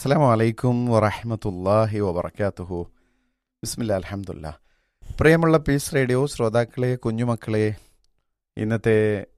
അസ്സാം വലൈക്കും വറഹമത്തല്ലാഹി വബർക്കാത്തുഹു ബിസ്മില്ല അലഹമുല്ല പ്രിയമുള്ള പീസ് റേഡിയോ ശ്രോതാക്കളെ കുഞ്ഞുമക്കളെ ഇന്നത്തെ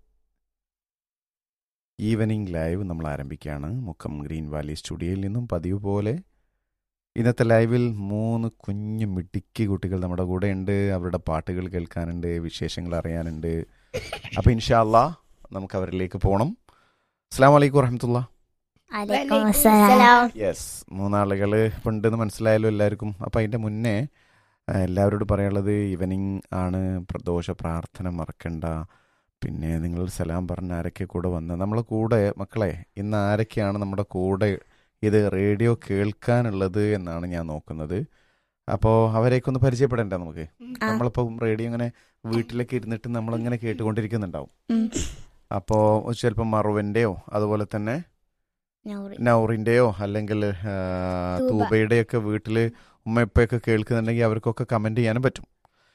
ഈവനിങ് ലൈവ് നമ്മൾ ആരംഭിക്കുകയാണ് മുക്കം ഗ്രീൻ വാലി സ്റ്റുഡിയോയിൽ നിന്നും പതിവ് പോലെ ഇന്നത്തെ ലൈവിൽ മൂന്ന് കുഞ്ഞു മിടുക്കി കുട്ടികൾ നമ്മുടെ കൂടെ ഉണ്ട് അവരുടെ പാട്ടുകൾ കേൾക്കാനുണ്ട് വിശേഷങ്ങൾ അറിയാനുണ്ട് അപ്പോൾ ഇൻഷാല്ലാ നമുക്ക് അവരിലേക്ക് പോകണം അസ്സാം വലൈക്കും വറഹമത്തുള്ള അലൈക്കും അസ്സലാം യെസ് മൂന്നാളുകൾ ഉണ്ടെന്ന് മനസ്സിലായല്ലോ എല്ലാവർക്കും അപ്പം അതിൻ്റെ മുന്നേ ആ, എല്ലാവരോടും പറയാനുള്ളത് ഈവനിങ് ആണ് പ്രദോഷ പ്രാർത്ഥന മറക്കണ്ട പിന്നെ നിങ്ങൾ സലാം പറഞ്ഞ ആരൊക്കെ കൂടെ വന്ന് നമ്മളെ കൂടെ മക്കളെ ഇന്ന് ആരൊക്കെയാണ് നമ്മുടെ കൂടെ ഇത് റേഡിയോ കേൾക്കാനുള്ളത് എന്നാണ് ഞാൻ നോക്കുന്നത് അപ്പോൾ അവരെയൊക്കെ ഒന്ന് പരിചയപ്പെടണ്ടേ നമുക്ക് ആ. നമ്മളിപ്പോൾ റേഡിയോ ഇങ്ങനെ വീട്ടിലൊക്കെ ഇരുന്നിട്ട് നമ്മളിങ്ങനെ കേട്ടുകൊണ്ടിരിക്കുന്നുണ്ടാവും ഉം. അപ്പോൾ ചിലപ്പോൾ മറുവിൻ്റെയോ അതുപോലെ തന്നെ നൗറി. നൗറിൻ്റെയോ അല്ലെങ്കിൽ ആ, തൂബ. തൂബയുടെയൊക്കെ വീട്ടിൽ ഉമ്മ ഇപ്പൊക്കെ കേൾക്കുന്നുണ്ടെങ്കിൽ അവർക്കൊക്കെ കമൻറ്റ് ചെയ്യാനും പറ്റും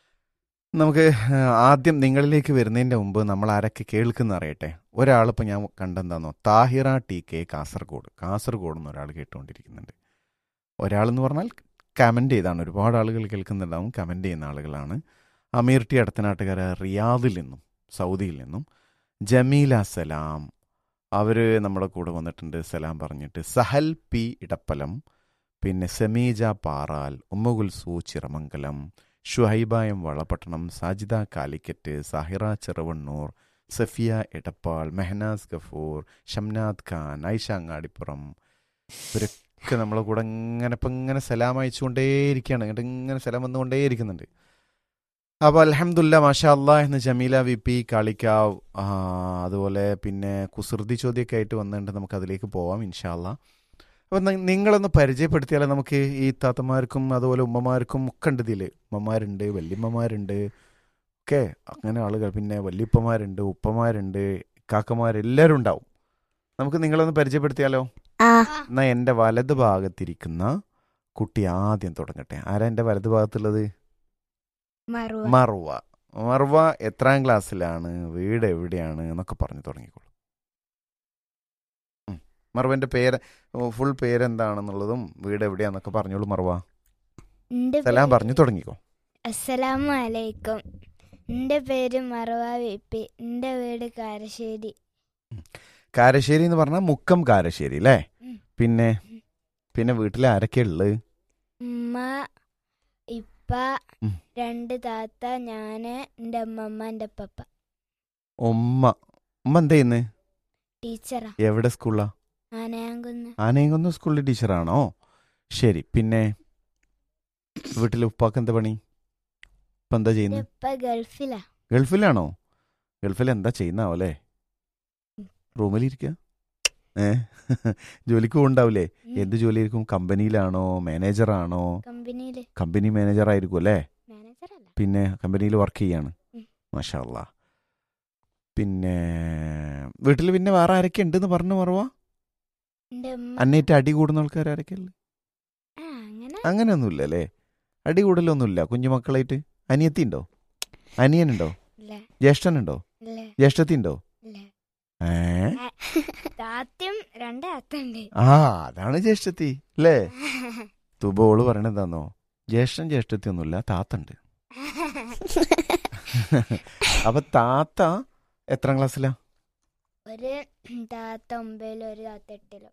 നമുക്ക് ആ, ആദ്യം നിങ്ങളിലേക്ക് വരുന്നതിൻ്റെ മുമ്പ് നമ്മൾ ആരൊക്കെ കേൾക്കുന്ന അറിയട്ടെ ഒരാളിപ്പോൾ ഞാൻ കണ്ടെന്താന്നോ താഹിറ ടി കെ കാസർഗോഡ് കാസർഗോഡ് നിന്ന് ഒരാൾ കേട്ടുകൊണ്ടിരിക്കുന്നുണ്ട് ഒരാളെന്ന് പറഞ്ഞാൽ കമൻറ്റ് ചെയ്താണ് ഒരുപാട് ആളുകൾ കേൾക്കുന്നുണ്ടാവും കമൻറ്റ് ചെയ്യുന്ന ആളുകളാണ് അമീർ ടി അടുത്തനാട്ടുകാര റിയാദിൽ നിന്നും സൗദിയിൽ നിന്നും ജമീല സലാം അവർ നമ്മുടെ കൂടെ വന്നിട്ടുണ്ട് സലാം പറഞ്ഞിട്ട് സഹൽ പി ഇടപ്പലം പിന്നെ സമീജ പാറാൽ ഉമ്മകുൽസു ചിറമംഗലം ഷുഹൈബായം വളപട്ടണം സാജിദ കാലിക്കറ്റ് സാഹിറ ചെറുവണ്ണൂർ സഫിയ എടപ്പാൾ മെഹനാസ് ഗഫൂർ ഷംനാദ് ഖാൻ ഐഷ അങ്ങാടിപ്പുറം ഇവരൊക്കെ നമ്മളെ കൂടെ ഇങ്ങനെ ഇപ്പം ഇങ്ങനെ സലാം അയച്ചുകൊണ്ടേയിരിക്കുകയാണ് എന്നിട്ട് ഇങ്ങനെ സലാം വന്നുകൊണ്ടേയിരിക്കുന്നുണ്ട് അപ്പോൾ അലഹമുല്ല മാഷാ അല്ലാ എന്ന് ജമീല വി പി കാളിക്കാവ് ആ, അതുപോലെ പിന്നെ കുസൃതി ചോദ്യമൊക്കെ ആയിട്ട് വന്നിട്ടുണ്ട് നമുക്ക് അതിലേക്ക് പോവാം ഇൻഷാല്ല അപ്പം നിങ്ങളൊന്ന് പരിചയപ്പെടുത്തിയാലേ നമുക്ക് ഈ താത്തമാർക്കും അതുപോലെ ഉമ്മമാർക്കും ഒക്കെ ഉണ്ട് ഇതിൽ ഉമ്മമാരുണ്ട് വല്യമ്മമാരുണ്ട് ഒക്കെ അങ്ങനെ ആളുകൾ പിന്നെ വല്യപ്പമാരുണ്ട് ഉപ്പമാരുണ്ട് കാക്കമാരെല്ലാവരും ഉണ്ടാവും നമുക്ക് നിങ്ങളൊന്ന് പരിചയപ്പെടുത്തിയാലോ ആ എന്നാൽ എൻ്റെ വലത് ഭാഗത്തിരിക്കുന്ന കുട്ടി ആദ്യം തുടങ്ങട്ടെ ആരാ എൻ്റെ വലത് ഭാഗത്തുള്ളത് മറുവ മറുവ മറുവ എത്രാം ക്ലാസ്സിലാണ് വീട് എവിടെയാണ് എന്നൊക്കെ പറഞ്ഞു തുടങ്ങിക്കോളൂ ഉം. മറുവന്റെ പേര് ഫുൾ പേരെന്താണെന്നുള്ളതും വീട് എവിടെയാന്നൊക്കെ പറഞ്ഞോളൂ മറുവ എന്റെ സലാം പറഞ്ഞു തുടങ്ങിക്കോ അസ്സലാമു അലൈക്കും എന്റെ പേര് മറവ വിപ്പി എന്റെ വീട് കാരശ്ശേരി കാരശ്ശേരി എന്ന് പറഞ്ഞാൽ മുക്കം കാരശ്ശേരി അല്ലേ ഉം. പിന്നെ പിന്നെ വീട്ടിൽ ആരൊക്കെ ഉള്ളത് ഉമ്മ ഇപ്പ ഉം. രണ്ട് താത്ത ഞാന് എന്റെ അമ്മമ്മ എന്റെ പപ്പ ഉമ്മ ഉമ്മ എന്താ ചെയ്യുന്നത് ടീച്ചറാ എവിടെ സ്കൂളിലാ ആനയാങ്കുന്ന് ആനയങ്കുന്ന് സ്കൂളിലെ ടീച്ചറാണോ ശരി പിന്നെ വീട്ടിൽ ഉപ്പാക്ക് എന്താ പണി ഇപ്പം എന്താ എന്റെ ചെയ്യുന്നത് ഉപ്പ ഗൾഫിലാ ഗൾഫിലാണോ ഗൾഫിൽ എന്താ ചെയ്യുന്നാവോ അല്ലേ റൂമിലിരിക്കുക ഏ ജോലിക്ക് പോകുന്നുണ്ടാവില്ലേ ഉം. എന്ത് ജോലിയായിരിക്കും കമ്പനിയിലാണോ മാനേജറാണോ കമ്പനിയില് കമ്പനി മാനേജർ ആയിരിക്കും അല്ലേ മാനേജറല്ല പിന്നെ കമ്പനിയിൽ വർക്ക് ചെയ്യാണ് ഉം. മാഷാല്ല പിന്നെ വീട്ടിൽ പിന്നെ വേറെ ആരൊക്കെ ഉണ്ടെന്ന് പറഞ്ഞു മറവാ എന്റെ ഉമ്മ അന്നേറ്റ് അടി കൂടുന്ന ആൾക്കാർ ആരൊക്കെ ഉള്ളത് ആ അങ്ങനെ അങ്ങനെയൊന്നുമില്ല അല്ലേ അടി കൂടലൊന്നുമില്ല കുഞ്ഞുമക്കളായിട്ട് അനിയത്തി ഉണ്ടോ അനിയനുണ്ടോ ഇല്ല ജ്യേഷ്ഠനുണ്ടോ ഇല്ല ജ്യേഷ്ഠത്തി ഉണ്ടോ ഇല്ല ഏ താത്യം രണ്ട് താത്തുണ്ട് ആ അതാണ് ജ്യേഷ്ഠത്തി അല്ലേ തുബോള് പറയണത് എന്താന്നോ ജ്യേഷ്ഠൻ ജ്യേഷ്ഠത്തി ഒന്നുമില്ല താത്തണ്ട് അപ്പൊ താത്ത എത്രാം ക്ലാസ്സിലാ ഒരു താത്ത ഒമ്പതിലും ഒരു താത്ത എട്ടിലും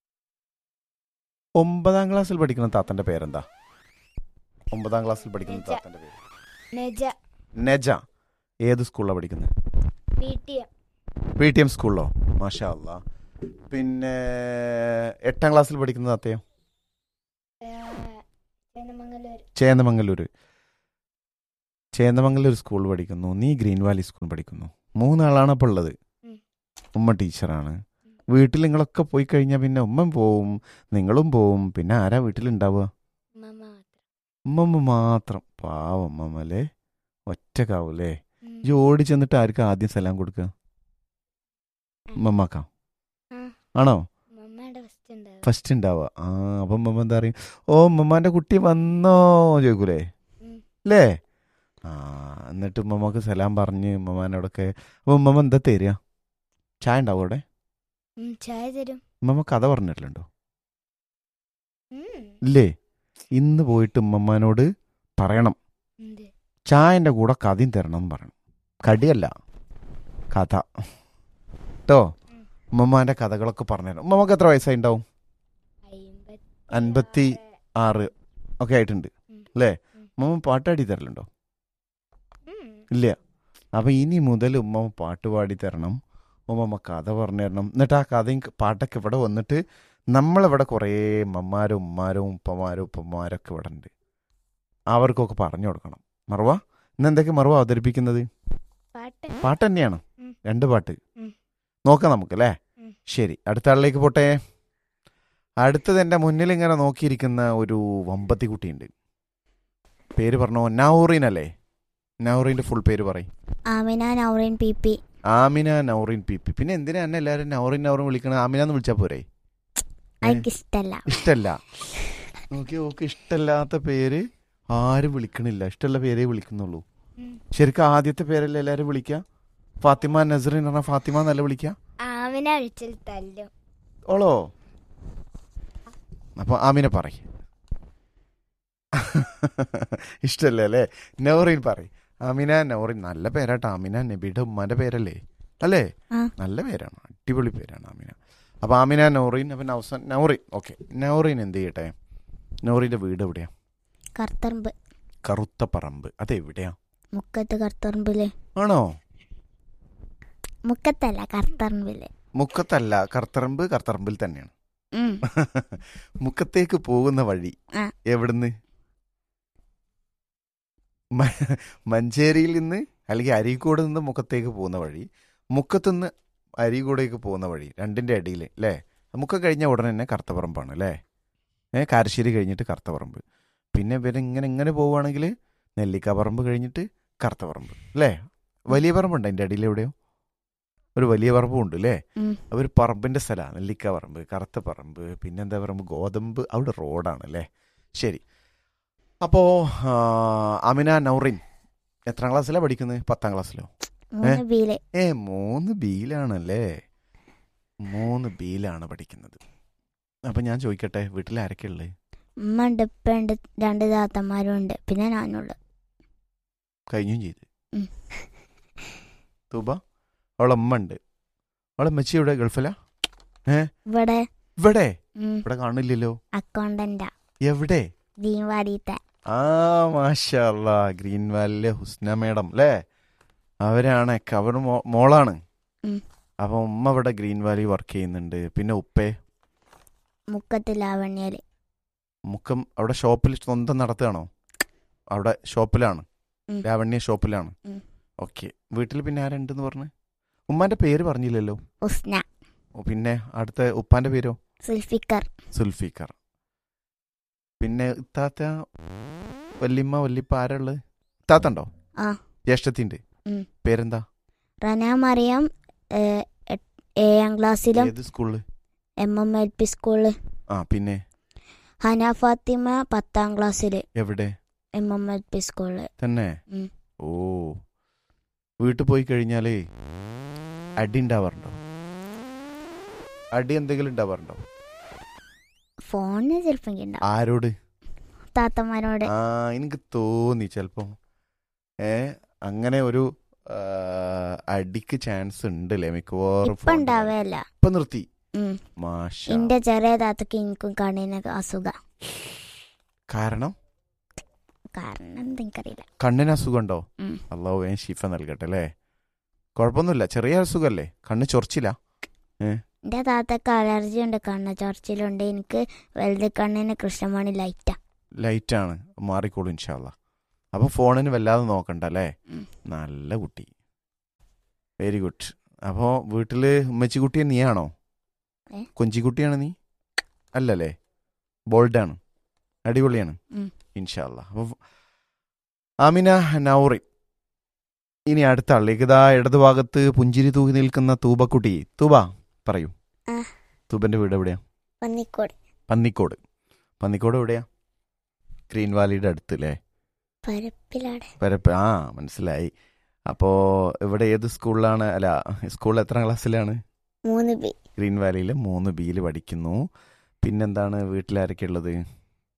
ഒമ്പതാം ക്ലാസ്സിൽ പഠിക്കുന്ന താത്തന്റെ പേരെന്താ ഒമ്പതാം ക്ലാസ്സിൽ പഠിക്കുന്ന നെജ. താത്തന്റെ പേര് നെജ നെജ ഏത് സ്കൂളിലാണ് പഠിക്കുന്നത് P T M P T M സ്കൂളിലോ മാഷാ അല്ലാ പിന്നെ എട്ടാം ക്ലാസ്സിൽ പഠിക്കുന്ന താത്തയോ ചേന്നമംഗലൂർ ചേന്ദമംഗലൂര് ചേന്ദമംഗലൂർ സ്കൂൾ പഠിക്കുന്നു നീ ഗ്രീൻ വാലി സ്കൂൾ പഠിക്കുന്നു മൂന്നാളാണ് അപ്പോൾ ഉള്ളത് ഉം. ഉമ്മ ടീച്ചറാണ് വീട്ടിൽ നിങ്ങളൊക്കെ പോയി കഴിഞ്ഞാൽ പിന്നെ ഉമ്മ പോവും നിങ്ങളും പോവും പിന്നെ ആരാ വീട്ടിലുണ്ടാവുക ഉമ്മ മാത്രം ഉമ്മമ്മ മാത്രം പാവം ഉമ്മമ്മ അല്ലേ ഒറ്റക്കാവൂലേ ഉം. ഈ ഓടി ചെന്നിട്ട് ആർക്കും ആദ്യം സലാം കൊടുക്കുക ഉമ്മമ്മക്കാം ആ. ആണോ ഉമ്മമ്മയുടെ ഫസ്റ്റ് ഉണ്ടാവും ഫസ്റ്റ് ഉണ്ടാവുക ആ അപ്പം ഉമ്മമ്മ എന്താ പറയും ഓ ഉമ്മമ്മാന്റെ കുട്ടി വന്നോ ചോദിക്കൂലേ ഉം. അല്ലേ ആ എന്നിട്ട് ഉമ്മമ്മക്ക് സലാം പറഞ്ഞ് ഉമ്മമാനോടൊക്കെ അപ്പൊ ഉമ്മമ്മ എന്താ തരിക ചായ ഉണ്ടാവും അവിടെ ഉം, ചായ തരും ഉമ്മമ്മ കഥ പറഞ്ഞിട്ടുണ്ടോ ഇല്ലേ ഇന്ന് പോയിട്ട് ഉമ്മമ്മാനോട് പറയണം എന്ത് ചായൻ്റെ കൂടെ കഥയും തരണം എന്ന് പറയണം കടിയല്ല കഥ കേട്ടോ ഉമ്മമ്മാൻ്റെ കഥകളൊക്കെ പറഞ്ഞുതരാം ഉമ്മമ്മക്ക് എത്ര വയസ്സായി ഉണ്ടാവും അയിമ്പത്തി അൻപത്തി ആറ് ഒക്കെ ആയിട്ടുണ്ട് ഉം. അല്ലേ ഉം. ഉമ്മമ്മ പാട്ടാടി തരലുണ്ടോ ഉം. ഇല്ല അപ്പം ഇനി മുതൽ ഉമ്മമ്മ പാട്ട് പാടി തരണം ഉമ്മമ്മ കഥ പറഞ്ഞു തരണം എന്നിട്ട് ആ കഥയും പാട്ടൊക്കെ ഇവിടെ വന്നിട്ട് നമ്മളിവിടെ കുറേ അമ്മമാരും ഉമ്മാരും ഉപ്പമാരും ഉപ്പമാരൊക്കെ ഇവിടെ ഉണ്ട് അവർക്കൊക്കെ പറഞ്ഞു കൊടുക്കണം മറുവ ഇന്ന് എന്തൊക്കെ മറുവ അവതരിപ്പിക്കുന്നത് പാട്ട് പാട്ട് തന്നെയാണ് ഉം. രണ്ട് പാട്ട് ഉം. നോക്കാം നമുക്ക് അല്ലേ ഉം. ശരി അടുത്ത ആളിലേക്ക് പോട്ടെ അടുത്തത് എൻ്റെ മുന്നിൽ ഇങ്ങനെ നോക്കിയിരിക്കുന്ന ഒരു വമ്പത്തി കുട്ടിയുണ്ട് പേര് പറഞ്ഞോ നൗറീൻ അല്ലേ നൗറീൻ്റെ ഫുൾ പേര് പറയും Amina Naureen P P Amina Naureen P P പിന്നെ എന്തിനാ എന്നെ എല്ലാവരും നൗറീൻ നൗറീൻ വിളിക്കണത് ആമിന എന്ന് വിളിച്ചാൽ പോരെ എനിക്കിഷ്ടല്ല ഇഷ്ടല്ല നോക്കി ഓക്ക് ഇഷ്ടല്ലാത്ത പേര് ആരും വിളിക്കണില്ല ഇഷ്ടമുള്ള പേരേ വിളിക്കുന്നുള്ളൂ ഉം. ശരിക്കും ആദ്യത്തെ പേരല്ലേ എല്ലാവരും വിളിക്കുക ഫാത്തിമ നസറിൻ എന്ന് പറഞ്ഞാൽ ഫാത്തിമ എന്നല്ല വിളിക്കുക ആമിന അഴിച്ചിൽ തല്ലും ഓളോ അപ്പൊ ആമിന പറ ഇഷ്ടല്ലേ അല്ലേ നൗറീൻ പറ ആമിന നൗറീൻ നല്ല പേരാട്ടോ ആമിന നബിയുടെ ഉമ്മാന്റെ പേരല്ലേ അല്ലേ ആ. നല്ല പേരാണ് അടിപൊളി പേരാണ് ആമിന അപ്പൊ ആമിന നൗറീൻ അപ്പൊ നൗസൻ നൗറീൻ ഓക്കെ നൗറീൻ എന്ത് ചെയ്യട്ടെ നൗറീന്റെ വീട് എവിടെയാ കർത്തറമ്പ് കറുത്ത പറമ്പ് അതെവിടെയാ മുക്കത്ത് കർത്തറമ്പില് ആണോ മുക്കത്തല്ല കർത്തറമ്പില് മുക്കത്തല്ല കർത്തറമ്പ് കർത്തറമ്പിൽ തന്നെയാണ് ഉം. മുക്കത്തേക്ക് പോകുന്ന വഴി ആ. എവിടുന്ന് മ- മഞ്ചേരിയിൽ നിന്ന് അല്ലെങ്കിൽ അരീക്കോട് നിന്ന് മുക്കത്തേക്ക് പോകുന്ന വഴി മുക്കത്തുനിന്ന് അരീക്കോടേക്ക് പോകുന്ന വഴി രണ്ടിന്റെ അടിയിൽ അല്ലേ മുക്കം കഴിഞ്ഞ ഉടനെ തന്നെ കറുത്തപറമ്പാണ് അല്ലേ ഏ കാരശ്ശേരി കഴിഞ്ഞിട്ട് കറുത്തപറമ്പ് പിന്നെ ഇവര് ഇങ്ങനെ ഇങ്ങനെ പോവുകയാണെങ്കിൽ നെല്ലിക്കാപ്പറമ്പ് കഴിഞ്ഞിട്ട് കറുത്തപറമ്പ് അല്ലേ വലിയ പറമ്പുണ്ട് അതിൻ്റെ അടിയിൽ എവിടെയോ ഒരു വലിയ പറമ്പും ഉണ്ട് അല്ലേ ഉം. ഒരു പറമ്പിന്റെ സ്ഥലമാണ് നെല്ലിക്ക പറമ്പ് കറുത്ത പറമ്പ് പിന്നെന്താ പറമ്പ് ഗോതമ്പ് അവിടെ റോഡാണ് അല്ലേ ശരി അപ്പോ ആ, അമിന നൗറിൻ എത്രാം ക്ലാസ്സിലാണ് പഠിക്കുന്നത് പത്താം ക്ലാസ്സിലോ മൂന്ന് ബിയില് ഏ മൂന്ന് ബിയിലാണല്ലേ മൂന്ന് ബിയിലാണ് പഠിക്കുന്നത് അപ്പൊ ഞാൻ ചോദിക്കട്ടെ വീട്ടിൽ ആരൊക്കെ ഉള്ളത് ഉമ്മ ഉണ്ട് ഉപ്പ ഉണ്ട് രണ്ട് താത്തന്മാരും ഉണ്ട് പിന്നെ ഞാനുള്ളു കഴിഞ്ഞും ചെയ്ത് ഉം. തൂബ അവളെ അമ്മ ഉണ്ട് അവളെ മെച്ചി ഇവിടെ ഗൾഫിലാ ഇവിടെ ഇവിടെ ഉം, ഇവിടെ കാണില്ലല്ലോ അക്കൗണ്ടന്റാ എവിടെ ദീൻവാടിയത്തെ ആ മാഷല്ല ഗ്രീൻ വാലിലെ ഹുസ്ന മേഡം അല്ലേ അവരാണ് അവർ മോളാണ് ഉം. അപ്പൊ ഉമ്മ ഇവിടെ ഗ്രീൻ വാലി വർക്ക് ചെയ്യുന്നുണ്ട് പിന്നെ ഉപ്പേ മുക്കത്ത് ലാവണ്യല് മുക്കം അവിടെ ഷോപ്പിൽ സ്വന്തം നടത്തുകയാണോ അവിടെ ഷോപ്പിലാണ് ഉം. ലാവണ്യ ഷോപ്പിലാണ് ഉം. ഓക്കെ വീട്ടിൽ പിന്നെ ആരുണ്ടെന്ന് പറഞ്ഞു ഉമ്മാന്റെ പേര് പറഞ്ഞില്ലല്ലോ ഉസ്ന ഓ, പിന്നെ അടുത്ത ഉപ്പാന്റെ പേരോ സുൽഫിക്കർ സുൽഫിക്കർ പിന്നെ ഇത്താത്ത വല്യമ്മ വല്യപ്പ ആരുള്ളത് ഇത്താത്ത ഉണ്ടോ ആ. ജ്യേഷ്ഠത്തിന്റെ ഉം. പേരെന്താ റന മറിയം ഏഹ്, എട്ട്- ഏഴാം ക്ലാസ്സിലും ഏത് സ്കൂളില് എം എം എൽ പി സ്കൂളില് ആ പിന്നെ ഹന ഫാത്തിമ പത്താം ക്ലാസ്സില് എവിടെ എം എം എൽ പി സ്കൂളില് തന്നെ ഉം. ഓ വീട്ടിൽ പോയി കഴിഞ്ഞാലേ അടി ഉണ്ടാവാറുണ്ടോ അടി എന്തെങ്കിലും ഉണ്ടാവാറുണ്ടോ ഫോണിന് ചിലപ്പോ ഉണ്ടാവും ആരോട് താത്തമാരോട് ആ എനിക്ക് തോന്നി ചിലപ്പോ ഏ അങ്ങനെ ഒരു ആ, അടിക്ക് ചാൻസ് ഉണ്ട് അല്ലേ മിക്കവാറും ഇപ്പൊ phone ല്. ഉണ്ടാവേല ഇപ്പൊ നിർത്തി ഉം. മാഷ എന്റെ ചെറിയ താത്തക്ക് എനിക്കും കണ്ണിന് അസുഖ കാരണം കാരണം എന്തെനിക്കറിയില്ല കണ്ണിന് അസുഖമുണ്ടോ ഉം. അള്ളാഹു വേഗം ഷിഫ നൽകട്ടെ അല്ലേ കുഴപ്പമൊന്നുമില്ല ചെറിയ അസുഖമല്ലേ കണ്ണ് ചൊറിച്ചില്ല എന്റെ താത്തക്ക് അലർജി ഉണ്ട് കണ്ണ് ചൊറച്ചിലുണ്ട് എനിക്ക് വലുത് കണ്ണിന് കൃഷ്ണമണി ലൈറ്റാ ലൈറ്റാണ് മാറിക്കോളൂ ഇൻഷാല്ല അപ്പൊ ഫോണിന് വല്ലാതെ നോക്കണ്ട അല്ലേ ഉം. നല്ല കുട്ടി വെരി ഗുഡ് അപ്പോൾ വീട്ടില് ഉമ്മച്ചിക്കുട്ടിയെ നീയാണോ ഏ? കൊഞ്ചിക്കുട്ടിയാണ് നീ അല്ലല്ലേ ബോൾഡാണ് അടിപൊളിയാണ് ഉം. ഇൻഷാല്ല അപ്പോൾ ആമിന നൗറി ഇനി അടുത്ത ആളിലേക്ക് ഇതാ ഇടതുഭാഗത്ത് പുഞ്ചിരി തൂകി നിൽക്കുന്ന തൂബക്കുട്ടി തൂബ പറയൂ ആ. തൂബന്റെ വീട് എവിടെയാ പന്നിക്കോട് പന്നിക്കോട് പന്നിക്കോട് എവിടെയാ ഗ്രീൻ വാലിയുടെ അടുത്ത് അല്ലേ പരപ്പിലാണ് പരപ്പ് ആ മനസ്സിലായി അപ്പോ ഇവിടെ ഏത് സ്കൂളിലാണ് അല്ല സ്കൂളിൽ എത്ര ക്ലാസ്സിലാണ് മൂന്ന് ബി ഗ്രീൻ വാലിയിൽ മൂന്ന് ബിയിൽ പഠിക്കുന്നു പിന്നെന്താണ് വീട്ടിലാരൊക്കെ ഉള്ളത്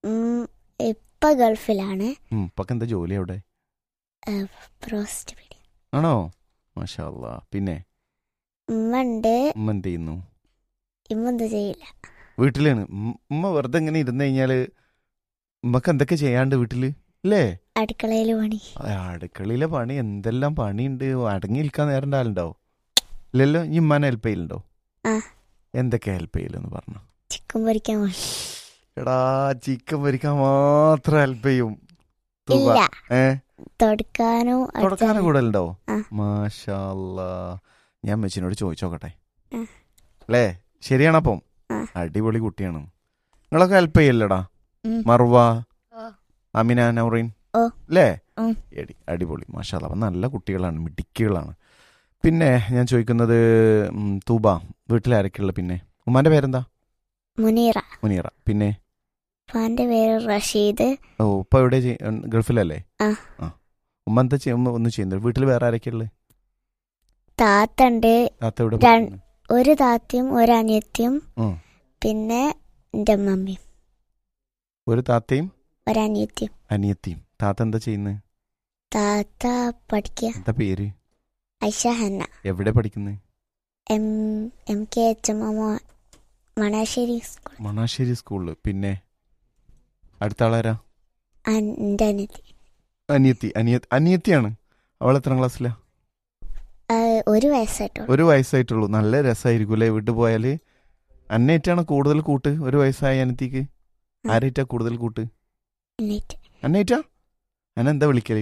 ഉം, ഇപ്പൊ ഗൾഫിലാണ് ഉം, ഇപ്പൊക്കെ എന്താ ജോലി അവിടെ പ്രോസ്റ്റ് പീഡിയ ആണോ മാഷാ അല്ലാ പിന്നെ ഉമ്മ ഉണ്ട് ഉമ്മ എന്ത് ചെയ്യുന്നു ഇമ്മ എന്താ ചെയ്യില്ല വീട്ടിലാണ് ഉം- ഉമ്മ വെറുതെ ഇങ്ങനെ ഇരുന്ന് കഴിഞ്ഞാല് ഉമ്മക്ക് എന്തൊക്കെ ചെയ്യാണ്ട് വീട്ടില് അല്ലേ അടുക്കളയിൽ പണി ആ, അടുക്കളയിലെ പണി എന്തെല്ലാം പണിയുണ്ട് അടങ്ങി നിൽക്കാൻ നേരം ഉണ്ടാവോ ഇല്ലല്ലോ ഈ ഉമ്മാനെ ഹെൽപ്പ് ചെയ്യലുണ്ടോ ആ. എന്തൊക്കെ ഹെൽപ്പ് ചെയ്യലെന്ന് പറഞ്ഞു ചിക്കൻ പൊരിക്കാൻ പണി എടാ ചിക്കൻ പൊരിക്കാൻ മാത്രം ഹെൽപ്പ് ചെയ്യും തൂവ. ഇല്ല ഏ തുടക്കാനോ തുടക്കാനും കൂടലുണ്ടോ ആ. മാഷാല്ലാ ഞാൻ മെച്ചിനോട് ചോദിച്ചോക്കട്ടെ ആ. അല്ലേ ശരിയാണപ്പം ആ. അടിപൊളി കുട്ടിയാണ് നിങ്ങളൊക്കെ ഹെൽപ്പ് ചെയ്യല്ലടാ ഉം. മറുവ ഓ. അമിന നൗറീൻ ഓ. അല്ലേ ഉം. എടി അടിപൊളി മാഷാല്ല അപ്പം നല്ല കുട്ടികളാണ് മിടുക്കികളാണ് പിന്നെ ഞാൻ ചോദിക്കുന്നത് ഉം, തൂബ വീട്ടിലാരൊക്കെയുള്ള പിന്നെ ഉമ്മാന്റെ പേരെന്താ മുനീറ മുനീറ പിന്നെ ഉപ്പാന്റെ പേര് റഷീദ് ഓ ഉപ്പ എവിടെ ചെയ്യ- ഉം, ഗൾഫിലല്ലേ ആ. ഉമ്മ എന്താ ചെയ്യ- ഉമ്മ ഒന്നും ചെയ്യുന്നത് വീട്ടിൽ വേറെ ആരൊക്കെയുള്ളത് താത്തണ്ട് താത്ത എവിടെ രൺ- പഠിക്കുന്നു? ഒരു താത്തയും ഒരു അനിയത്തിയും ഉം. പിന്നെ എൻ്റെ മമ്മിയും ഒരു താത്തയും ഒരനിയത്തിയും അനിയത്തിയും താത്ത എന്താ ചെയ്യുന്നത് താത്ത പഠിക്കുക എന്താ പേര് ഐഷ ഹന്ന എവിടെ പഠിക്കുന്നത് M M K H M M Manassery school Manassery സ്കൂളിൽ പിന്നെ അടുത്ത ആളാരാ എൻ്റെ അനിയത്തി അനിയത്തി അനിയ അനിയത്തിയാണ് അവൾ എത്ര ക്ലാസ്സിലാ ആ, ഒരു വയസ്സായിട്ടുള്ളൂ ഒരു വയസ്സായിട്ടുള്ളൂ നല്ല രസമായിരിക്കും അല്ലേ വീട്ടിൽ പോയാല് അന്നേറ്റാണ് കൂടുതൽ കൂട്ട് ഒരു വയസ്സായ അനിയത്തിക്ക് ഉം. ആരേറ്റാ കൂടുതൽ കൂട്ട് എന്നിട്ട് അന്നേറ്റാ അന്നെന്താ വിളിക്കല്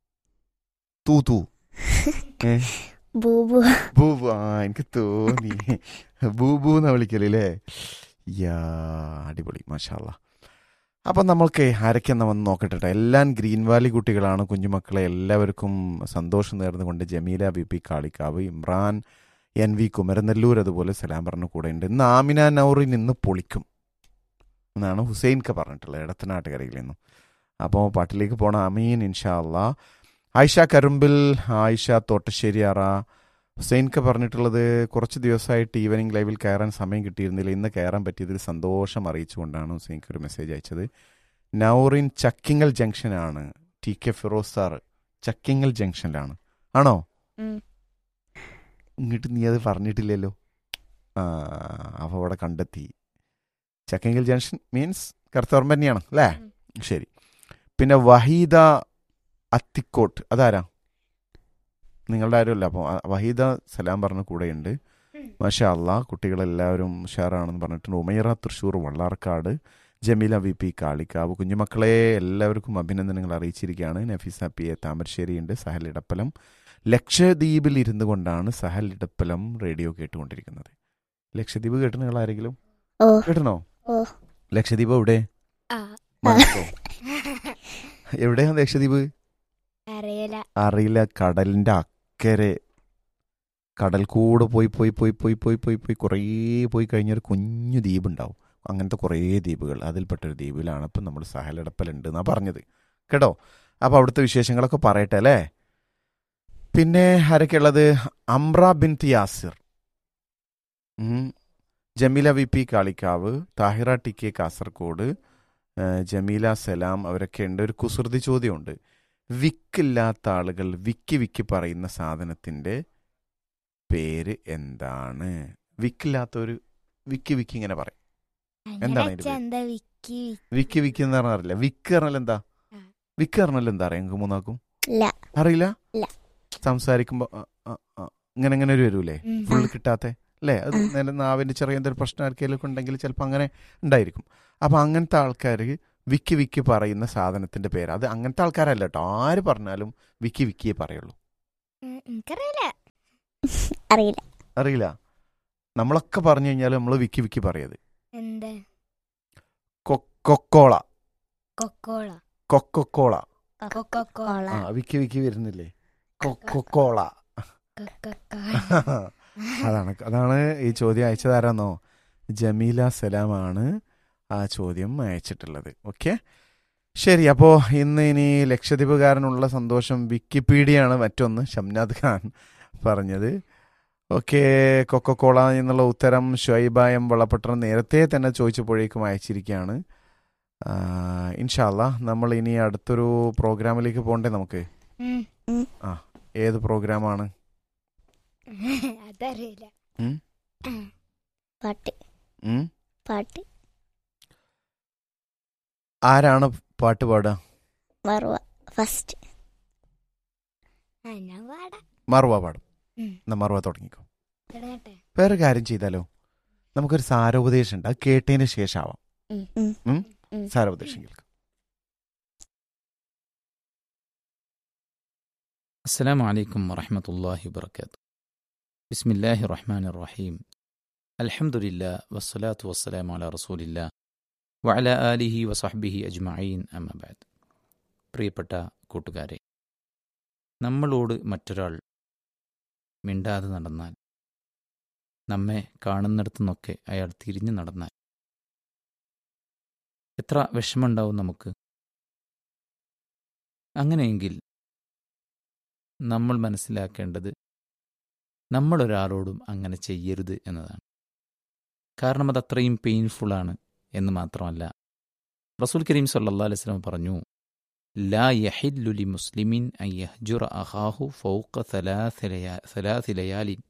തൂ തൂ ഏ ബൂബു ബൂബു ആ എനിക്ക് തോന്നി ബൂബു എന്നാ വിളിക്കല് അല്ലേ യാ അടിപൊളി മാഷാല്ല അപ്പം നമ്മൾക്ക് ആരൊക്കെയെന്ന് വന്ന് നോക്കട്ടെ ട്ടോ. എല്ലാം ഗ്രീൻ വാലി കുട്ടികളാണ് കുഞ്ഞുമക്കളെ എല്ലാവർക്കും സന്തോഷം നേർന്നുകൊണ്ട് Jameela B P Kalikavu Imran N V Kumaranallur അതുപോലെ സലാം പറഞ്ഞ കൂടെ ഉണ്ട് ഇന്ന് ആമിന നൗറിൻ ഇന്ന് പൊളിക്കും എന്നാണ് ഹുസൈൻക്ക് പറഞ്ഞിട്ടുള്ളത് ഇടത്തനാട്ടുകരയിൽ നിന്നും അപ്പോൾ പാട്ടിലേക്ക് പോണ അമീൻ ഇൻഷാ അല്ലാ ആയിഷ കരുമ്പിൽ ആയിഷ തോട്ടശ്ശേരിയാറ ഹുസൈൻക്ക് പറഞ്ഞിട്ടുള്ളത് കുറച്ച് ദിവസമായിട്ട് ഈവനിങ് ലൈവിൽ കയറാൻ സമയം കിട്ടിയിരുന്നില്ല ഇന്ന് കയറാൻ പറ്റിയതിൽ സന്തോഷം അറിയിച്ചുകൊണ്ടാണ് ഹുസൈൻക്ക് ഒരു മെസ്സേജ് അയച്ചത് നൗറിൻ ചക്കിങ്ങൽ ജംഗ്ഷനാണ് T K Firoz sir Chakkingal ജംഗ്ഷനിലാണ് ആണോ ഉം. ഇങ്ങോട്ട് നീ അത് പറഞ്ഞിട്ടില്ലല്ലോ ആ അപ്പോൾ അവിടെ കണ്ടെത്തി ചക്കിങ്ങൽ ജംഗ്ഷൻ മീൻസ് കറുത്തോർമ്മ തന്നെയാണ് അല്ലേ ശരി പിന്നെ വഹീദ അത്തിക്കോട്ട് അതാരാ നിങ്ങളുടെ ആരുമല്ല അപ്പോൾ വഹീദ സലാം പറഞ്ഞ കൂടെയുണ്ട് മാഷാ അള്ളാ കുട്ടികളെല്ലാവരും ഉഷാറാണെന്ന് പറഞ്ഞിട്ടുണ്ട് ഉമൈറ തൃശ്ശൂർ വള്ളാർക്കാട് ജമീല വി പി കാളിക്കാവ് കുഞ്ഞുമക്കളെ എല്ലാവർക്കും അഭിനന്ദനങ്ങൾ അറിയിച്ചിരിക്കുകയാണ് നഫീസ പി എ താമരശ്ശേരിയുണ്ട് സഹൽ ഇടപ്പലം ലക്ഷദ്വീപിൽ ഇരുന്നു കൊണ്ടാണ് സഹൽ ഇടപ്പലം റേഡിയോ കേട്ടുകൊണ്ടിരിക്കുന്നത് ലക്ഷദ്വീപ് കേട്ടു നിങ്ങൾ ആരെങ്കിലും ഓ കേട്ടണോ ഓ. ലക്ഷദ്വീപ് എവിടെ ആ മനസ്സോ എവിടെയാണ് ലക്ഷദ്വീപ് അറിയില്ല അറിയില്ല കടലിന്റെ അക്കരെ കടൽ കൂടെ പോയി പോയി പോയി പോയി പോയി പോയി പോയി കുറേ പോയി കഴിഞ്ഞൊരു കുഞ്ഞു ദ്വീപ് ഉണ്ടാവും അങ്ങനത്തെ കുറേ ദ്വീപുകൾ അതിൽപ്പെട്ടൊരു ദ്വീപിലാണ് ഇപ്പം നമ്മൾ സഹലടപ്പലുണ്ട് എന്നാ പറഞ്ഞത് കേട്ടോ അപ്പോൾ അവിടുത്തെ വിശേഷങ്ങളൊക്കെ പറയട്ടെ അല്ലേ പിന്നെ ആരൊക്കെയുള്ളത് അംറ ബിൻ യാസിർ ഉം. Jameela V P Kalikavu Tahira T K Kasaragod ഏ, ജമീല സലാം അവരൊക്കെ ഉണ്ട് ഒരു കുസൃതി ചോദ്യമുണ്ട് വിക്കില്ലാത്ത ആളുകൾ വിക്കി വിക്കി പറയുന്ന സാധനത്തിന്റെ പേര് എന്താണ് വിക്കില്ലാത്ത ഒരു വിക്കി വിക്കി ഇങ്ങനെ പറയും എന്താണ് അങ്ങനെ ഇതിന്റെ പേര്? എന്താ വിക്കി വിക്കി വിക്കി എന്ന് പറഞ്ഞാൽ അറിയില്ല വിക്ക് പറഞ്ഞാൽ എന്താ ആ. വിക്ക് പറഞ്ഞാൽ എന്താ അറിയാം നിങ്ങൾക്ക് മൂന്നാക്കും ഇല്ല അറിയില്ല ഇല്ല. സംസാരിക്കുമ്പോ ആ, ആ, ആ, ഇങ്ങനെ ഇങ്ങനെ ഒരു വരൂലേ ഉം. ഫുൾ കിട്ടാത്ത അല്ലേ അത് ആ. നേരെ നാവിന്റെ ചെറിയ എന്തൊരു പ്രശ്നം ആർക്കെങ്കിലും ഉണ്ടെങ്കിൽ ചിലപ്പോൾ അങ്ങനെ ഉണ്ടായിരിക്കും അപ്പൊ അങ്ങനത്തെ ആൾക്കാർ വിക്കി വിക്കി പറയുന്ന സാധനത്തിന്റെ പേര് അത് അങ്ങനത്തെ ആൾക്കാരല്ല കേട്ടോ ആര് പറഞ്ഞാലും വിക്കി വിക്കിയേ പറയുള്ളൂ ഉം, എനിക്കറിയില്ല അറിയില്ല അറിയില്ല നമ്മളൊക്കെ പറഞ്ഞു കഴിഞ്ഞാൽ നമ്മൾ വിക്കി വിക്കി പറയത് എന്ത് കൊക്കോള കൊക്കോള കൊക്കോള കൊക്കോള ആ വിക്കി വിക്കി വരുന്നില്ലേ കൊക്കോള കൊക്കോള അതാണ് അതാണ് ഈ ചോദ്യം അയച്ചതാരാന്നോ ജമീല സലാമാണ് ആ ചോദ്യം അയച്ചിട്ടുള്ളത് ഓക്കെ ശരി അപ്പോൾ ഇന്ന് ഇനി ലക്ഷദ്വീപുകാരനുള്ള സന്തോഷം വിക്കിപീഡിയയാണ് മറ്റൊന്ന് ഷംനാദ് ഖാൻ പറഞ്ഞത് ഓക്കെ കൊക്കോക്കോള എന്നുള്ള ഉത്തരം ഷൊയ്ബായം വളപട്ടണം നേരത്തെ തന്നെ ചോദിച്ചപ്പോഴേക്കും അയച്ചിരിക്കുകയാണ് ഇൻഷാല്ല നമ്മൾ ഇനി അടുത്തൊരു പ്രോഗ്രാമിലേക്ക് പോകണ്ടേ നമുക്ക് ഉം. ഏത് പ്രോഗ്രാമാണ് അതറിയില്ല ഉം? പാട്ട് ഉം? പാട്ട് ആരാണ് പാട്ട് പാടുക മറുവ ഫസ്റ്റ് ആ ഞാൻ പാടാം മറുവ പാടും ഉം. എന്നാ മറുവ തുടങ്ങിക്കോ തുടങ്ങട്ടെ വേറെ കാര്യം ചെയ്താലോ നമുക്കൊരു സാരോപദേശം ഉണ്ട് അത് കേട്ടതിന് ശേഷമാവാം ഉം. ഉം? ഉം. സാരോപദേശം കേൾക്കാം السلام عليكم ورحمة الله وبركاته بسم الله الرحمن الرحيم الحمد لله والصلاة والسلام على رسول الله وعلى آله وصحبه أجمعين أما بعد പ്രിയപ്പെട്ട കൂട്ടുകാരെ നമ്മളോട് മറ്റൊരാൾ മിണ്ടാതെ നടന്നാൽ നമ്മെ കാണുന്നിടത്തു നിന്നൊക്കെ അയാൾ തിരിഞ്ഞു നടന്നാൽ എത്ര വിഷമമുണ്ടാവും നമുക്ക് അങ്ങനെയെങ്കിൽ നമ്മൾ മനസ്സിലാക്കേണ്ടത് നമ്മളൊരാളോടും അങ്ങനെ ചെയ്യരുത് എന്നതാണ് കാരണം അത് അത്രയും പെയിൻഫുള്ളാണ് എന്ന് മാത്രമല്ല റസൂൽ കരീം സല്ലാ അലൈഹി സ്വലം പറഞ്ഞു ലാ യഹില്ലുലി മുസ്ലിമിൻ അൻ യഹ്ജുറ അഹാഹു ഫൗക സലാസി ലയാലിൻ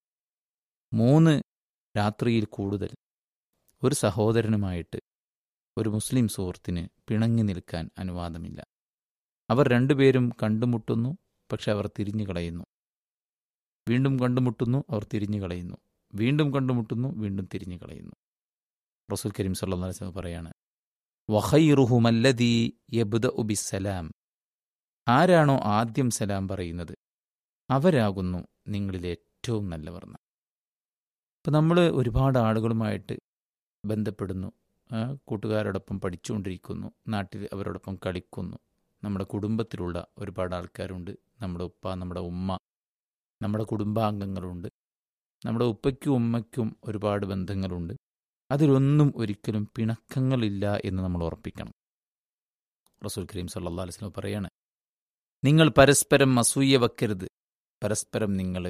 മൂന്ന് രാത്രിയിൽ കൂടുതൽ ഒരു സഹോദരനുമായിട്ട് ഒരു മുസ്ലിം സുഹൃത്തിന് പിണങ്ങി നിൽക്കാൻ അനുവാദമില്ല അവർ രണ്ടുപേരും കണ്ടുമുട്ടുന്നു പക്ഷെ അവർ തിരിഞ്ഞു കളയുന്നു വീണ്ടും കണ്ടുമുട്ടുന്നു അവർ തിരിഞ്ഞു കളയുന്നു വീണ്ടും കണ്ടുമുട്ടുന്നു വീണ്ടും തിരിഞ്ഞു കളയുന്നു റസൂൽ കരീം സല്ലാ വസ്ലം പറയാണ് വഹൈറുഹുമല്ലദീ യബ്ദ ഉബിസലാം ആരാണോ ആദ്യം സലാം പറയുന്നത് അവരാകുന്നു നിങ്ങളിൽ ഏറ്റവും നല്ലവർ ഇപ്പം നമ്മൾ ഒരുപാട് ആളുകളുമായിട്ട് ബന്ധപ്പെടുന്നു ആ, കൂട്ടുകാരോടൊപ്പം പഠിച്ചുകൊണ്ടിരിക്കുന്നു നാട്ടിൽ അവരോടൊപ്പം കളിക്കുന്നു നമ്മുടെ കുടുംബത്തിലുള്ള ഒരുപാട് ആൾക്കാരുണ്ട് നമ്മുടെ ഉപ്പ നമ്മുടെ ഉമ്മ നമ്മുടെ കുടുംബാംഗങ്ങളുണ്ട് നമ്മുടെ ഉപ്പയ്ക്കും ഉമ്മയ്ക്കും ഒരുപാട് ബന്ധങ്ങളുണ്ട് അതിലൊന്നും ഒരിക്കലും പിണക്കങ്ങളില്ല എന്ന് നമ്മൾ ഉറപ്പിക്കണം റസൂൽ കരീം സല്ലാ അലൈഹി സ്വലം പറയാണ് നിങ്ങൾ പരസ്പരം അസൂയ വെക്കരുത് പരസ്പരം നിങ്ങൾ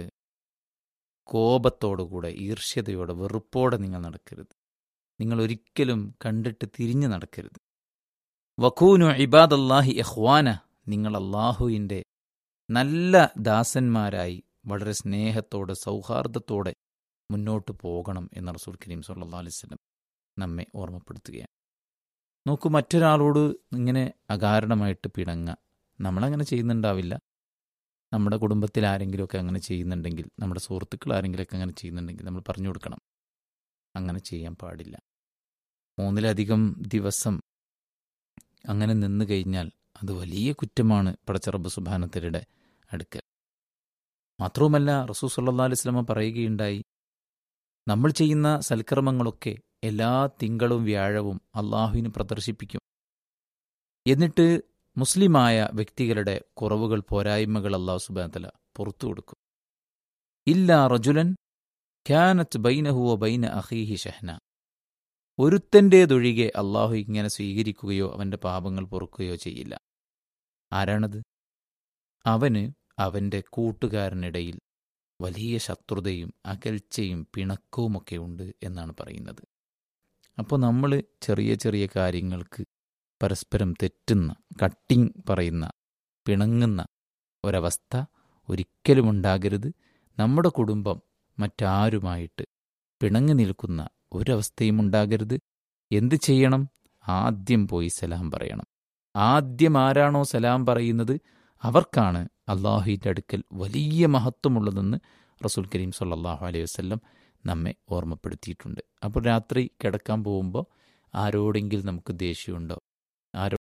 കോപത്തോടുകൂടെ ഈർഷ്യതയോടെ വെറുപ്പോടെ നിങ്ങൾ നടക്കരുത് നിങ്ങൾ ഒരിക്കലും കണ്ടിട്ട് തിരിഞ്ഞു നടക്കരുത് വഖൂനു ഇബാദല്ലാഹി ഇഖ്വാന നിങ്ങൾ അള്ളാഹുവിൻ്റെ നല്ല ദാസന്മാരായി വളരെ സ്നേഹത്തോടെ സൗഹാർദ്ദത്തോടെ മുന്നോട്ട് പോകണം എന്ന് റസൂൽ കരീം സല്ലാ അലൈവല്ലം നമ്മെ ഓർമ്മപ്പെടുത്തുകയാണ് നോക്കൂ മറ്റൊരാളോട് ഇങ്ങനെ അകാരണമായിട്ട് പിണങ്ങ നമ്മളങ്ങനെ ചെയ്യുന്നുണ്ടാവില്ല നമ്മുടെ കുടുംബത്തിൽ ആരെങ്കിലുമൊക്കെ അങ്ങനെ ചെയ്യുന്നുണ്ടെങ്കിൽ നമ്മുടെ സുഹൃത്തുക്കൾ ആരെങ്കിലുമൊക്കെ അങ്ങനെ ചെയ്യുന്നുണ്ടെങ്കിൽ നമ്മൾ പറഞ്ഞു കൊടുക്കണം അങ്ങനെ ചെയ്യാൻ പാടില്ല മൂന്നിലധികം ദിവസം അങ്ങനെ നിന്ന് കഴിഞ്ഞാൽ അത് വലിയ കുറ്റമാണ് പടച്ചറബ് സുബാനത്തിരുടെ അടുക്കൽ മാത്രവുമല്ല റസൂ സല്ലാ അലൈഹി സ്വലമ പറയുകയുണ്ടായി നമ്മൾ ചെയ്യുന്ന സൽക്കർമ്മങ്ങളൊക്കെ എല്ലാ തിങ്കളും വ്യാഴവും അള്ളാഹുവിന് പ്രദർശിപ്പിക്കും എന്നിട്ട് മുസ്ലിമായ വ്യക്തികളുടെ കുറവുകൾ പോരായ്മകൾ അള്ളാഹു സുബാനത്തല പുറത്തു കൊടുക്കും ഇല്ല റജുലൻ ഖ്യാനത്ത് ബൈനഹുവ ബൈന അഹീഹി ഷഹ്ന ഒരുത്തൻ്റേതൊഴികെ അള്ളാഹു ഇങ്ങനെ സ്വീകരിക്കുകയോ അവൻ്റെ പാപങ്ങൾ പൊറുക്കുകയോ ചെയ്യില്ല ആരാണത് അവന് അവൻ്റെ കൂട്ടുകാരനിടയിൽ വലിയ ശത്രുതയും അകൽച്ചയും പിണക്കവുമൊക്കെ ഉണ്ട് എന്നാണ് പറയുന്നത് അപ്പോൾ നമ്മൾ ചെറിയ ചെറിയ കാര്യങ്ങൾക്ക് പരസ്പരം തെറ്റുന്ന കട്ടിങ് പറയുന്ന പിണങ്ങുന്ന ഒരവസ്ഥ ഒരിക്കലും ഉണ്ടാകരുത് നമ്മുടെ കുടുംബം മറ്റാരുമായിട്ട് പിണങ്ങി നിൽക്കുന്ന ഒരവസ്ഥയും ഉണ്ടാകരുത് എന്ത് ചെയ്യണം ആദ്യം പോയി സലാം പറയണം ആദ്യം ആരാണോ സലാം പറയുന്നത് അവർക്കാണ് അള്ളാഹുവിൻ്റെ അടുക്കൽ വലിയ മഹത്വമുള്ളതെന്ന് റസൂൽ കരീം സല്ലാഹു അലൈഹി വസ്ല്ലം നമ്മെ ഓർമ്മപ്പെടുത്തിയിട്ടുണ്ട് അപ്പോൾ രാത്രി കിടക്കാൻ പോകുമ്പോൾ ആരോടെങ്കിലും നമുക്ക് ദേഷ്യമുണ്ടോ ആരോ